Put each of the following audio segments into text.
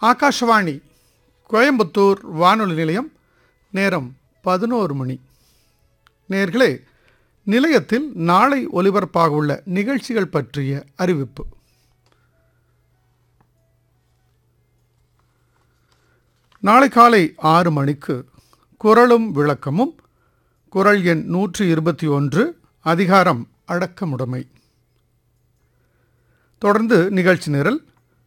ஆகாஷவாணி கோயம்புத்தூர் வானொலி நிலையம் நேரம் பதினோரு மணி நேர்களே நிலையத்தில் நாளை ஒலிபரப்பாக உள்ள நிகழ்ச்சிகள் பற்றிய அறிவிப்பு நாளை காலை ஆறு மணிக்கு குரலும் விளக்கமும் குரல் எண் நூற்றி இருபத்தி ஒன்று அதிகாரம் அடக்கமுடைமை தொடர்ந்து நிகழ்ச்சி நிரல்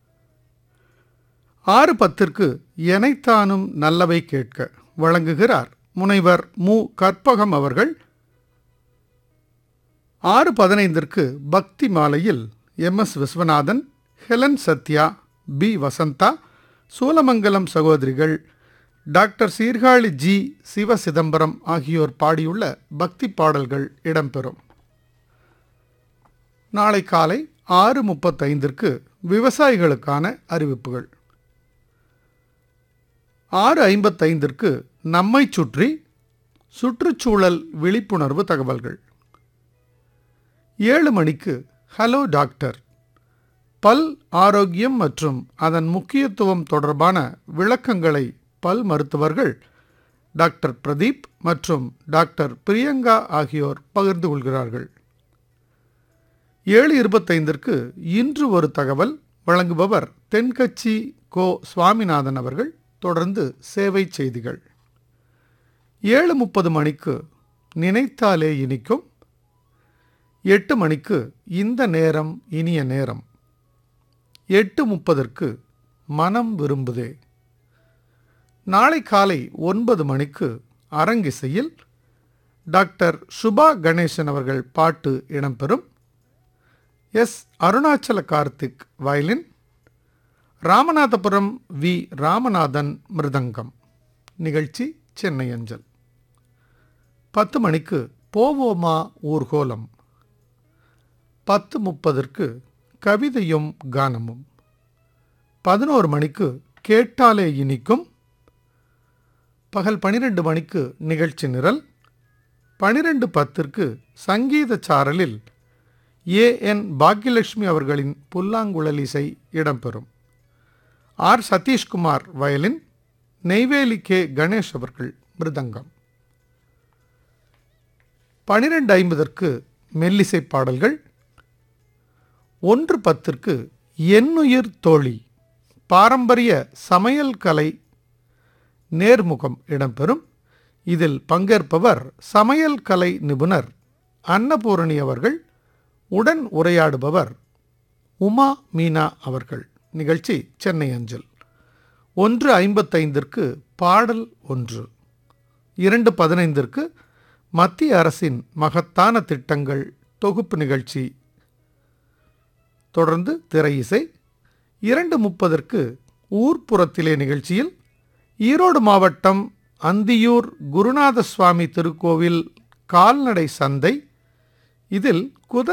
ஆறு பத்திற்கு எனைத்தானும் நல்லவை கேட்க வழங்குகிறார் முனைவர் மு கற்பகம் அவர்கள் ஆறு பதினைந்திற்கு பக்தி மாலையில் M S Viswanathan Helen Sathya P Vasantha Soolamangalam சகோதரிகள் டாக்டர் சீர்காழி ஜி சிவ சிதம்பரம் ஆகியோர் பாடியுள்ள பக்தி பாடல்கள் இடம்பெறும் நாளை காலை ஆறு முப்பத்தைந்திற்கு விவசாயிகளுக்கான அறிவிப்புகள் ஆறு ஐம்பத்தைந்திற்கு நம்மை சுற்றி சுற்றுச்சூழல் விழிப்புணர்வு தகவல்கள் ஏழு மணிக்கு ஹலோ டாக்டர் பல் ஆரோக்கியம் மற்றும் அதன் முக்கியத்துவம் தொடர்பான விளக்கங்களை பல் மருத்துவர்கள் டாக்டர் பிரதீப் மற்றும் டாக்டர் பிரியங்கா ஆகியோர் பகிர்ந்து கொள்கிறார்கள் ஏழு இருபத்தைந்திற்கு இன்று ஒரு தகவல் வழங்குபவர் தென்கட்சி கோ சுவாமிநாதன் அவர்கள் தொடர்ந்து சேவை செய்திகள் ஏழு முப்பது மணிக்கு நினைத்தாலே இனிக்கும் எட்டு மணிக்கு இந்த நேரம் இனிய நேரம் எட்டு முப்பதற்கு மனம் விரும்புதே நாளை காலை ஒன்பது மணிக்கு அரங்கிசையில் டாக்டர் சுபா கணேசன் அவர்கள் பாட்டு இடம்பெறும் S Arunachala Karthik violin Ramanathapuram V Ramanathan மிருதங்கம் நிகழ்ச்சி சென்னை அஞ்சல் பத்து மணிக்கு போவோமா ஊர்கோலம் பத்து முப்பதற்கு கவிதையும் கானமும் பதினோரு மணிக்கு கேட்டாலே இனிக்கும் பகல் பனிரெண்டு மணிக்கு நிகழ்ச்சி நிரல் பனிரெண்டு பத்திற்கு சங்கீத சாரலில் ஏ என் பாக்யலட்சுமி அவர்களின் புல்லாங்குழல் இசை இடம்பெறும் R Satheeshkumar violin Neyveli K Ganesh அவர்கள் மிருதங்கம் பனிரெண்டு ஐம்பதற்கு மெல்லிசை பாடல்கள் ஒன்று பத்திற்கு எண்ணுயிர் தோழி பாரம்பரிய சமையல் கலை நேர்முகம் இடம்பெறும் இதில் பங்கேற்பவர் சமையல் கலை நிபுணர் அன்னபூரணி அவர்கள் உடன் உரையாடுபவர் உமா மீனா அவர்கள் நிகழ்ச்சி சென்னை அஞ்சல் ஒன்று ஐம்பத்தைந்திற்கு பாடல் ஒன்று இரண்டு பதினைந்திற்கு மத்திய அரசின் மகத்தான திட்டங்கள் தொகுப்பு நிகழ்ச்சி தொடர்ந்து திரை இசை இரண்டு முப்பதற்கு ஊர்ப்புறத்திலே நிகழ்ச்சியில் ஈரோடு மாவட்டம் அந்தியூர் குருநாத சுவாமி திருக்கோவில் கால்நடை சந்தை இதில் குதிரை